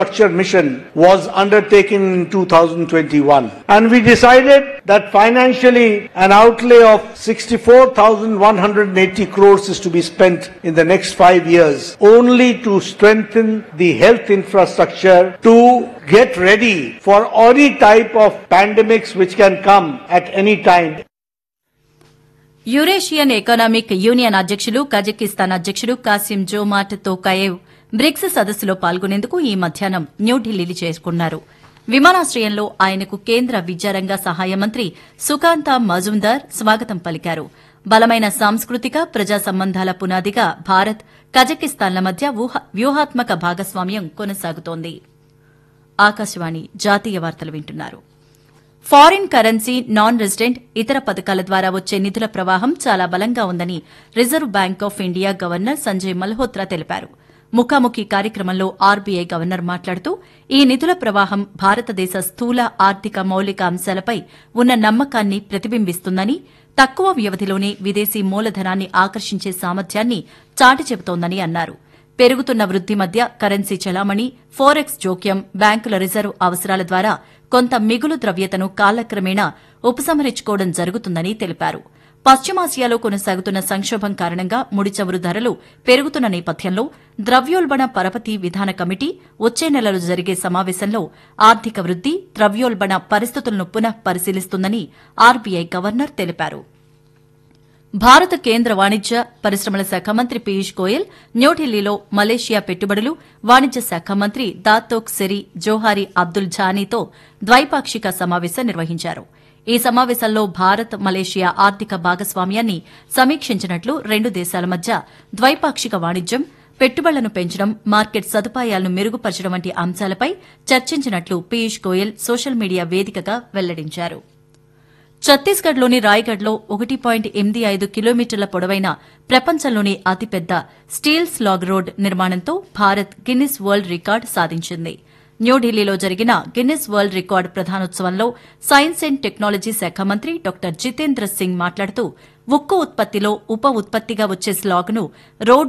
infrastructure mission was undertaken in 2021 and we decided that financially an outlay of 64,180 crores is to be spent in the next five years only to strengthen the health infrastructure to get ready for any type of pandemics which can come at any time. Eurasian Economic Union అధ్యక్షులు Kazakhstan అధ్యక్షుడు Kassym జోమాట్ తోకాయేవ్ bricks సదస్సులో పాల్గొనేందుకు ఈ మధ్యాహ్నం న్యూఢిల్లీ చేరుకున్నారు విమానాశ్రయంలో ఆయనకు కేంద్ర విద్యారంగ సహాయ మంత్రి సుకాంత మజుందార్ స్వాగతం పలికారు బలమైన సాంస్కృతిక ప్రజా సంబంధాల పునాదిగా భారత్ కజకిస్తాన్ల మధ్య ఊహ- వ్యూహాత్మక భాగస్వామ్యం కొనసాగుతోంది ఆకాశవాణి జాతీయ వార్తలు వింటున్నారు ఫారిన్ కరెన్సీ నాన్ రెసిడెంట్ ఇతర పథకాల ద్వారా వచ్చే నిధుల ప్రవాహం చాలా బలంగా ఉందని Reserve Bank of India governor Sanjay Malhotra తెలిపారు ముఖాముఖి కార్యక్రమంలో ఆర్బీఐ గవర్నర్ మాట్లాడుతూ ఈ నిధుల ప్రవాహం భారతదేశ స్థూల ఆర్థిక మౌలిక అంశాలపై ఉన్న నమ్మకాన్ని ప్రతిబింబిస్తుందని తక్కువ వ్యవధిలోనే విదేశీ మూలధనాన్ని ఆకర్షించే సామర్థ్యాన్ని చాటి చెబుతోందని అన్నారు పెరుగుతున్న వృద్ది మధ్య కరెన్సీ చలామణి ఫోరెక్స్ జోక్యం బ్యాంకుల రిజర్వ్ అవసరాల ద్వారా కొంత మిగులు ద్రవ్యతను కాలక్రమేణా ఉపసంహరించుకోవడం జరుగుతుందని తెలిపారు పశ్చిమాసియాలో కొనసాగుతున్న సంక్షోభం కారణంగా ముడి చమురు ధరలు పెరుగుతున్న నేపథ్యంలో ద్రవ్యోల్బణ పరపతి విధాన కమిటీ వచ్చే నెలలో జరిగే సమావేశంలో ఆర్థిక వృద్ది ద్రవ్యోల్బణ పరిస్థితులను పునః పరిశీలిస్తుందని ఆర్బీఐ గవర్నర్ తెలిపారు భారత కేంద్ర వాణిజ్య పరిశ్రమల శాఖ మంత్రి పీయూష్ గోయల్ న్యూఢిల్లీలో మలేషియా పెట్టుబడులు వాణిజ్య శాఖ మంత్రి దాతోక్ సెరి జోహారి అబ్దుల్ ఝానీతో ద్వైపాక్షిక సమావేశం నిర్వహించారు ఈ సమావేశంలో భారత్ మలేషియా ఆర్థిక భాగస్వామ్యాన్ని సమీక్షించినట్లు రెండు దేశాల మధ్య ద్వైపాక్షిక వాణిజ్యం పెట్టుబడులను పెంచడం మార్కెట్ సదుపాయాలను మెరుగుపరచడం వంటి అంశాలపై చర్చించినట్లు పీయూష్ గోయల్ సోషల్ మీడియా వేదికగా వెల్లడించారు ఛత్తీస్గఢ్లోని రాయ్గఢ్లో ఒకటి పాయింట్ ఎనిమిది ఐదు కిలోమీటర్ల పొడవైన ప్రపంచంలోని అతిపెద్ద స్టీల్ స్లాగ్ రోడ్ నిర్మాణంతో భారత్ గిన్నిస్ వరల్డ్ రికార్డు సాధించింది న్యూఢిల్లీలో జరిగిన గిన్నిస్ వరల్డ్ రికార్డు ప్రధానోత్సవంలో సైన్స్ అండ్ టెక్నాలజీ శాఖ మంత్రి డాక్టర్ జితేంద్ర సింగ్ మాట్లాడుతూ ఉక్కు ఉత్పత్తిలో ఉప ఉత్పత్తిగా వచ్చే స్లాగ్ను రోడ్